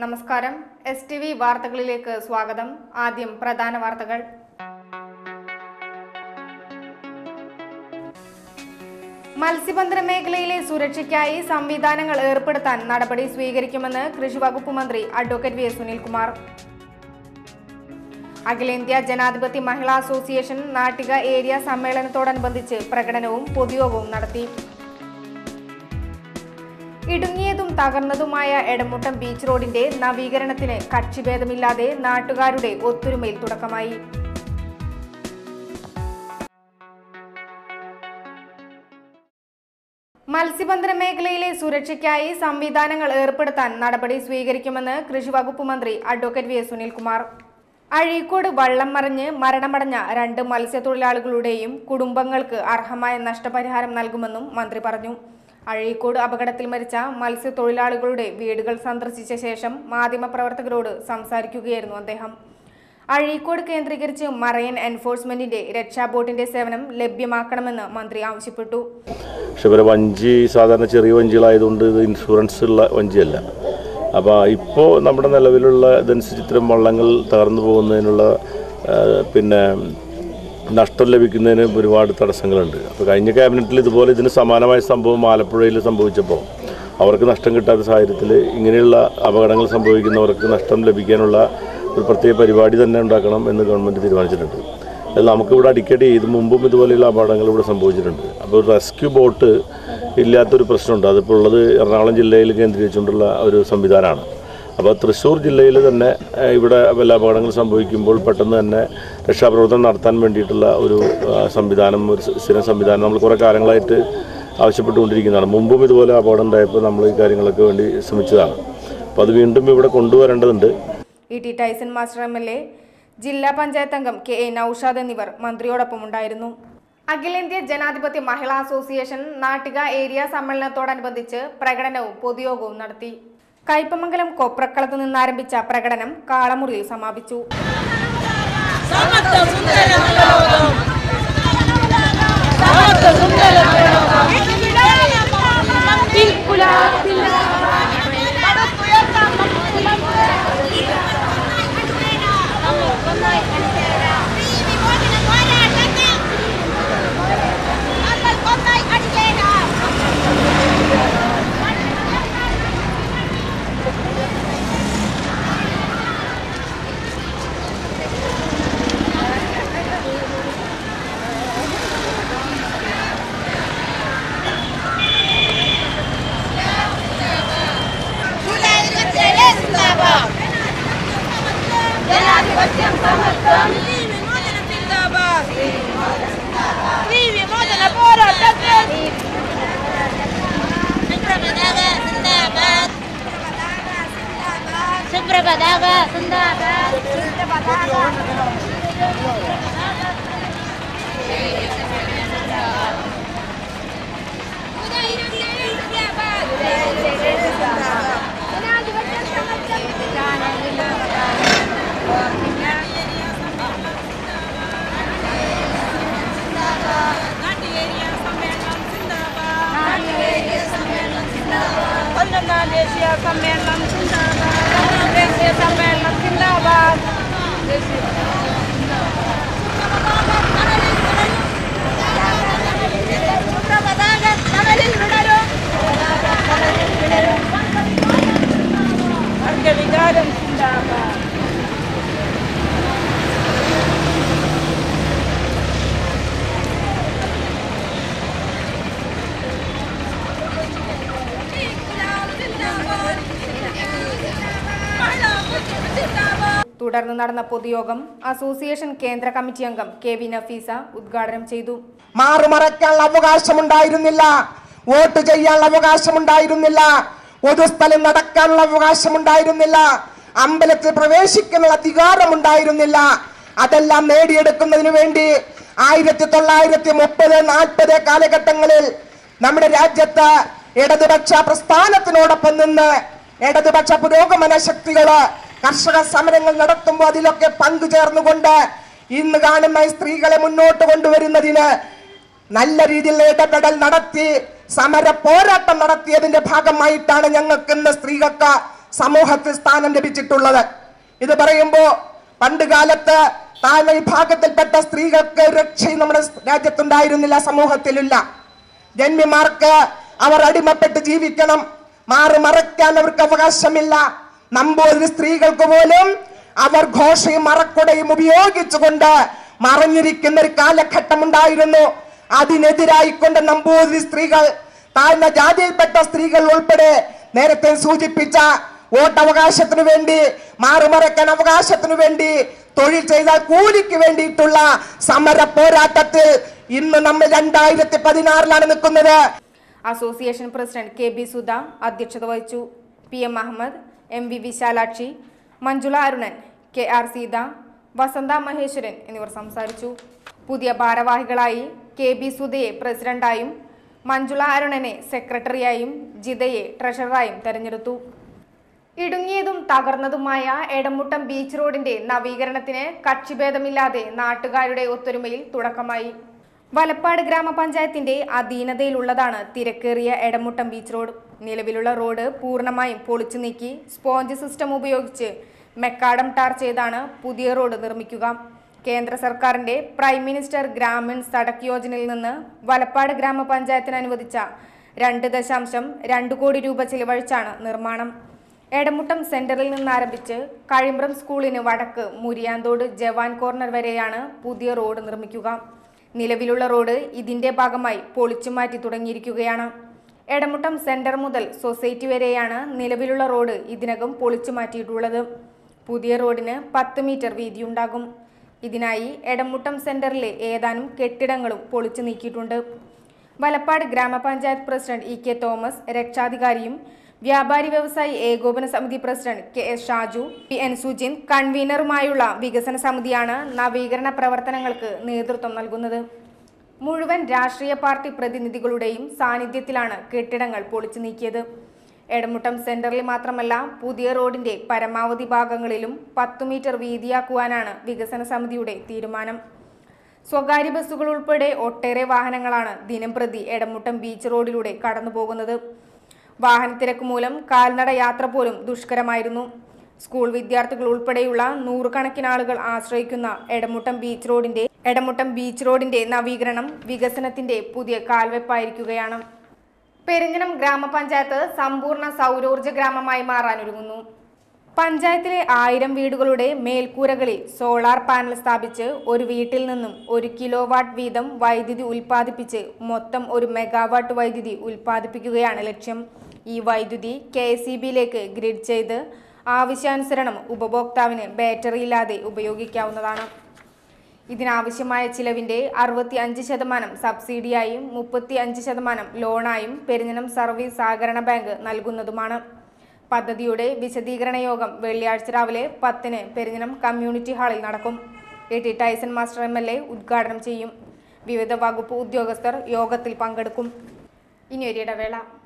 നമസ്കാരം S T V വാർത്തകളിലേക്ക് സ്വാഗതം ആദ്യം പ്രധാന വാർത്തകൾ മത്സ്യബന്ധന മേഖലയിലെ സുരക്ഷയ്ക്കായി സംവിധാനങ്ങൾ ഏർപ്പെടുത്താൻ നടപടി സ്വീകരിക്കുമെന്ന് കൃഷി വകുപ്പ് മന്ത്രി അഡ്വക്കേറ്റ് വി എസ് സുനിൽകുമാർ അഖിലേന്ത്യാ ജനാധിപത്യ മഹിളാ അസോസിയേഷൻ നാട്ടിക ഏരിയ സമ്മേളനത്തോടനുബന്ധിച്ച് പ്രകടനവും പൊതുയോഗവും നടത്തി ഇടുങ്ങിയതും തകർന്നതുമായ എടമുട്ടം ബീച്ച് റോഡിന്റെ നവീകരണത്തിന് കക്ഷിഭേദമില്ലാതെ നാട്ടുകാരുടെ ഒത്തൊരുമയിൽ തുടക്കമായി മത്സ്യബന്ധന മേഖലയിലെ സുരക്ഷയ്ക്കായി സംവിധാനങ്ങൾ ഏർപ്പെടുത്താൻ നടപടി സ്വീകരിക്കുമെന്ന് കൃഷി വകുപ്പ് മന്ത്രി advocate V S Sunilkumar Azhikode വള്ളം മറിഞ്ഞ് മരണമടഞ്ഞ രണ്ട് മത്സ്യത്തൊഴിലാളികളുടെയും കുടുംബങ്ങൾക്ക് അർഹമായ നഷ്ടപരിഹാരം നൽകുമെന്നും മന്ത്രി പറഞ്ഞു അഴീക്കോട് അപകടത്തിൽ മരിച്ച മത്സ്യത്തൊഴിലാളികളുടെ വീടുകൾ സന്ദർശിച്ച ശേഷം മാധ്യമപ്രവർത്തകരോട് സംസാരിക്കുകയായിരുന്നു അദ്ദേഹം അഴീക്കോട് കേന്ദ്രീകരിച്ച് മറൈൻ എൻഫോഴ്സ്മെന്റിന്റെ രക്ഷാബോട്ടിന്റെ സേവനം ലഭ്യമാക്കണമെന്ന് മന്ത്രി ആവശ്യപ്പെട്ടു പക്ഷെ ഇവരെ വഞ്ചി സാധാരണ ചെറിയ വഞ്ചികളായതുകൊണ്ട് ഇത് ഇൻഷുറൻസ് ഉള്ള വഞ്ചിയല്ല അപ്പോൾ ഇപ്പോൾ നമ്മുടെ നിലവിലുള്ള ഇതനുസരിച്ച് ഇത്തരം വള്ളങ്ങൾ തകർന്നു പോകുന്നതിനുള്ള ആ, പിന്നെ നഷ്ടം ലഭിക്കുന്നതിന് ഒരുപാട് തടസ്സങ്ങളുണ്ട് അപ്പോൾ കഴിഞ്ഞ ക്യാബിനറ്റിൽ ഇതുപോലെ ഇതിന് സമാനമായ സംഭവം ആലപ്പുഴയിൽ സംഭവിച്ചപ്പോൾ അവർക്ക് നഷ്ടം കിട്ടാത്ത സാഹചര്യത്തിൽ ഇങ്ങനെയുള്ള അപകടങ്ങൾ സംഭവിക്കുന്നവർക്ക് നഷ്ടം ലഭിക്കാനുള്ള ഒരു പ്രത്യേക പരിപാടി തന്നെ ഉണ്ടാക്കണം എന്ന് ഗവൺമെൻറ് തീരുമാനിച്ചിട്ടുണ്ട് അത് നമുക്കിവിടെ അടിക്കടി ഇത് മുമ്പും ഇതുപോലെയുള്ള അപകടങ്ങൾ ഇവിടെ സംഭവിച്ചിട്ടുണ്ട് അപ്പോൾ റെസ്ക്യൂ ബോട്ട് ഇല്ലാത്തൊരു പ്രശ്നമുണ്ട് അതിപ്പോൾ ഉള്ളത് എറണാകുളം ജില്ലയിൽ കേന്ദ്രീകരിച്ചുകൊണ്ടുള്ള ഒരു സംവിധാനമാണ് അപ്പോൾ തൃശ്ശൂർ ജില്ലയിൽ തന്നെ ഏഹ്, ഇവിടെ വല്ല അപകടങ്ങൾ സംഭവിക്കുമ്പോൾ പെട്ടെന്ന് തന്നെ രക്ഷാപ്രവർത്തനം നടത്താൻ വേണ്ടിയിട്ടുള്ള ഒരു ആ, സംവിധാനം ഒരു സ്ഥിരം സംവിധാനം നമ്മൾ കുറേ കാലങ്ങളായിട്ട് ആവശ്യപ്പെട്ടുകൊണ്ടിരിക്കുന്നതാണ് മുമ്പും ഇതുപോലെ അപകടം ഉണ്ടായപ്പോൾ നമ്മൾ ഈ കാര്യങ്ങളൊക്കെ വേണ്ടി ശ്രമിച്ചതാണ് അപ്പോൾ അത് വീണ്ടും ഇവിടെ കൊണ്ടുവരേണ്ടതുണ്ട് E T Tyson master M L A ജില്ലാ പഞ്ചായത്ത് അംഗം കെ എ നൌഷാദ് എന്നിവർ മന്ത്രിയോടൊപ്പം ഉണ്ടായിരുന്നു അഖിലേന്ത്യാ ജനാധിപത്യ മഹിളാ അസോസിയേഷൻ നാട്ടിക ഏരിയ സമ്മേളനത്തോടനുബന്ധിച്ച് പ്രകടനവും പൊതുയോഗവും നടത്തി കയ്പമംഗലം കൊപ്രക്കളത്ത് നിന്നാരംഭിച്ച പ്രകടനം കാളമുറിയിൽ സമാപിച്ചു സമത്വ സുന്ദര ലോകം സമത്വ സുന്ദര ലോകം ഇൻകുലാബിൽ പടപ്പുയർത്താം ജനാധിപത്യം സമത്വം വിമോചനം സിന്ദാബാദ് സ്ത്രീ വിമോചന പോരാട്ടത്തിൽ സുപ്രപതാക സിന്ദാബാദ് പതിനൊന്നാം ദേശീയ സമ്മേളനം സിന്ദാബാദ് ദേശീയ സമ്മേളനം സിന്ദാബാദ് വർഗവികാരം സിന്ദാബാദ് തുടർന്ന് നടന്ന പൊതുയോഗം അസോസിയേഷൻ കേന്ദ്ര കമ്മിറ്റി അംഗം കെ വി നഫീസ ഉദ്ഘാടനം ചെയ്തു മാറുമറയ്ക്കാനുള്ള അവകാശമുണ്ടായിരുന്നില്ല വോട്ട് ചെയ്യാനുള്ള അവകാശമുണ്ടായിരുന്നില്ല ഒരു സ്ഥലം നടക്കാനുള്ള അവകാശമുണ്ടായിരുന്നില്ല അമ്പലത്തിൽ പ്രവേശിക്കാനുള്ള അധികാരമുണ്ടായിരുന്നില്ല അതെല്ലാം നേടിയെടുക്കുന്നതിന് വേണ്ടി ആയിരത്തി തൊള്ളായിരത്തി മുപ്പത് നാൽപ്പത് കാലഘട്ടങ്ങളിൽ നമ്മുടെ രാജ്യത്ത് ഇടതുപക്ഷ പ്രസ്ഥാനത്തിനോടൊപ്പം നിന്ന് ഇടതുപക്ഷ പുരോഗമന ശക്തികള് കർഷക സമരങ്ങൾ നടത്തുമ്പോൾ അതിലൊക്കെ പങ്കുചേർന്നുകൊണ്ട് ഇന്ന് കാണുന്ന ഈ സ്ത്രീകളെ മുന്നോട്ട് കൊണ്ടുവരുന്നതിന് നല്ല രീതിയിൽ ഇടപെടൽ നടത്തി സമര പോരാട്ടം നടത്തിയതിന്റെ ഭാഗമായിട്ടാണ് ഞങ്ങൾക്ക് ഇന്ന് സ്ത്രീകൾക്ക് സമൂഹത്തിൽ സ്ഥാനം ലഭിച്ചിട്ടുള്ളത് ഇത് പറയുമ്പോ പണ്ട് കാലത്ത് താഴ്ന്ന വിഭാഗത്തിൽപ്പെട്ട സ്ത്രീകൾക്ക് രക്ഷയും നമ്മുടെ രാജ്യത്തുണ്ടായിരുന്നില്ല സമൂഹത്തിലില്ല ജന്മിമാർക്ക് അവർ അടിമപ്പെട്ട് ജീവിക്കണം മാറി മറയ്ക്കാൻ അവർക്ക് അവകാശമില്ല നമ്പൂതിരി സ്ത്രീകൾക്ക് പോലും അവർ ഘോഷയും മറക്കുടയും ഉപയോഗിച്ചുകൊണ്ട് മറഞ്ഞിരിക്കുന്ന ഒരു കാലഘട്ടം ഉണ്ടായിരുന്നു അതിനെതിരായിക്കൊണ്ട് നമ്പൂതിരി സ്ത്രീകൾ താഴ്ന്ന ജാതിയിൽപ്പെട്ട സ്ത്രീകൾ ഉൾപ്പെടെ നേരത്തെ സൂചിപ്പിച്ച വോട്ടവകാശത്തിനു വേണ്ടി മാറുമറക്കാൻ അവകാശത്തിനു വേണ്ടി തൊഴിൽ ചെയ്താൽ കൂലിക്ക് വേണ്ടിയിട്ടുള്ള സമര പോരാട്ടത്തിൽ ഇന്ന് നമ്മൾ രണ്ടായിരത്തി പതിനാറിലാണ് നിൽക്കുന്നത് association president K B Sudha അധ്യക്ഷത വഹിച്ചു P M Ahammed M V Vishalakshi Manjula Arunan K R Seetha Vasantha Maheswaran എന്നിവർ സംസാരിച്ചു പുതിയ ഭാരവാഹികളായി കെ ബി സുധയെ പ്രസിഡന്റായും മഞ്ജുള അരുണനെ സെക്രട്ടറിയായും ജിതയെ ട്രഷററായും തെരഞ്ഞെടുത്തു ഇടുങ്ങിയതും തകർന്നതുമായ എടമുട്ടം ബീച്ച് റോഡിന്റെ നവീകരണത്തിന് കക്ഷിഭേദമില്ലാതെ നാട്ടുകാരുടെ ഒത്തൊരുമയിൽ തുടക്കമായി വലപ്പാട് ഗ്രാമപഞ്ചായത്തിന്റെ അധീനതയിലുള്ളതാണ് തിരക്കേറിയ എടമുട്ടം ബീച്ച് റോഡ് നിലവിലുള്ള റോഡ് പൂർണ്ണമായും പൊളിച്ചു നീക്കി സ്പോഞ്ച് സിസ്റ്റം ഉപയോഗിച്ച് മെക്കാഡം ടാർ ചെയ്താണ് പുതിയ റോഡ് നിർമ്മിക്കുക കേന്ദ്ര സർക്കാരിന്റെ പ്രൈം മിനിസ്റ്റർ ഗ്രാമീൺ സഡക് യോജനയിൽ നിന്ന് വലപ്പാട് ഗ്രാമപഞ്ചായത്തിന് അനുവദിച്ച രണ്ട് ദശാംശം രണ്ട് കോടി രൂപ ചിലവഴിച്ചാണ് നിർമ്മാണം എടമുട്ടം സെന്ററിൽ നിന്ന് ആരംഭിച്ച് കഴിമ്പ്രം സ്കൂളിന് വടക്ക് മുരിയാന്തോട് ജവാൻ കോർണർ വരെയാണ് പുതിയ റോഡ് നിർമ്മിക്കുക നിലവിലുള്ള റോഡ് ഇതിന്റെ ഭാഗമായി പൊളിച്ചു മാറ്റി തുടങ്ങിയിരിക്കുകയാണ് എടമുട്ടം സെന്റർ മുതൽ സൊസൈറ്റി വരെയാണ് നിലവിലുള്ള റോഡ് ഇതിനകം പൊളിച്ചു മാറ്റിയിട്ടുള്ളത് പുതിയ റോഡിന് പത്ത് മീറ്റർ വീതിയുണ്ടാകും ഇതിനായി എടമുട്ടം സെന്ററിലെ ഏതാനും കെട്ടിടങ്ങളും പൊളിച്ചു നീക്കിയിട്ടുണ്ട് വലപ്പാട് ഗ്രാമപഞ്ചായത്ത് പ്രസിഡന്റ് ഇ കെ തോമസ് രക്ഷാധികാരിയും വ്യാപാരി വ്യവസായി ഏകോപന സമിതി president K S Shaju P N Sujin കൺവീനറുമായുള്ള വികസന സമിതിയാണ് നവീകരണ പ്രവർത്തനങ്ങൾക്ക് നേതൃത്വം നൽകുന്നത് മുഴുവൻ രാഷ്ട്രീയ പാർട്ടി പ്രതിനിധികളുടെയും സാന്നിധ്യത്തിലാണ് കെട്ടിടങ്ങൾ പൊളിച്ചു നീക്കിയത് എടമുട്ടം സെന്ററിൽ മാത്രമല്ല പുതിയ റോഡിന്റെ പരമാവധി ഭാഗങ്ങളിലും പത്തു മീറ്റർ വീതിയാക്കുവാനാണ് വികസന സമിതിയുടെ തീരുമാനം സ്വകാര്യ ബസ്സുകൾ ഉൾപ്പെടെ ഒട്ടേറെ വാഹനങ്ങളാണ് ദിനം പ്രതി എടമുട്ടം ബീച്ച് റോഡിലൂടെ കടന്നുപോകുന്നത് വാഹനത്തിരക്ക് മൂലം കാൽനട യാത്ര പോലും ദുഷ്കരമായിരുന്നു സ്കൂൾ വിദ്യാർത്ഥികൾ ഉൾപ്പെടെയുള്ള നൂറുകണക്കിന് ആളുകൾ ആശ്രയിക്കുന്ന എടമുട്ടം ബീച്ച് റോഡിന്റെ എടമുട്ടം ബീച്ച് റോഡിന്റെ നവീകരണം വികസനത്തിന്റെ പുതിയ കാൽവെപ്പായിരിക്കുകയാണ് പെരിഞ്ഞനം ഗ്രാമപഞ്ചായത്ത് സമ്പൂർണ്ണ സൗരോർജ്ജ ഗ്രാമമായി മാറാനൊരുങ്ങുന്നു പഞ്ചായത്തിലെ ആയിരം വീടുകളുടെ മേൽക്കൂരകളിൽ സോളാർ പാനൽ സ്ഥാപിച്ച് ഒരു വീട്ടിൽ നിന്നും ഒരു കിലോ വാട്ട് വീതം വൈദ്യുതി ഉൽപ്പാദിപ്പിച്ച് മൊത്തം ഒരു മെഗാവാട്ട് വൈദ്യുതി ഉൽപ്പാദിപ്പിക്കുകയാണ് ലക്ഷ്യം ഈ വൈദ്യുതി കെ എസ് ഗ്രിഡ് ചെയ്ത് ആവശ്യാനുസരണം ഉപഭോക്താവിന് ബാറ്ററിയില്ലാതെ ഉപയോഗിക്കാവുന്നതാണ് ഇതിനാവശ്യമായ ചിലവിന്റെ അറുപത്തി അഞ്ച് ശതമാനം സബ്സിഡിയായും മുപ്പത്തി അഞ്ച് ശതമാനം ലോണായും പെരിഞ്ഞനം സർവീസ് സഹകരണ ബാങ്ക് നൽകുന്നതുമാണ് പദ്ധതിയുടെ വിശദീകരണ യോഗം വെള്ളിയാഴ്ച രാവിലെ പത്തിന് പെരിഞ്ഞനം കമ്മ്യൂണിറ്റി ഹാളിൽ നടക്കും A T Tyson master M L A ഉദ്ഘാടനം ചെയ്യും വിവിധ വകുപ്പ് ഉദ്യോഗസ്ഥർ യോഗത്തിൽ പങ്കെടുക്കും ഇനി ഒരു ഇടവേള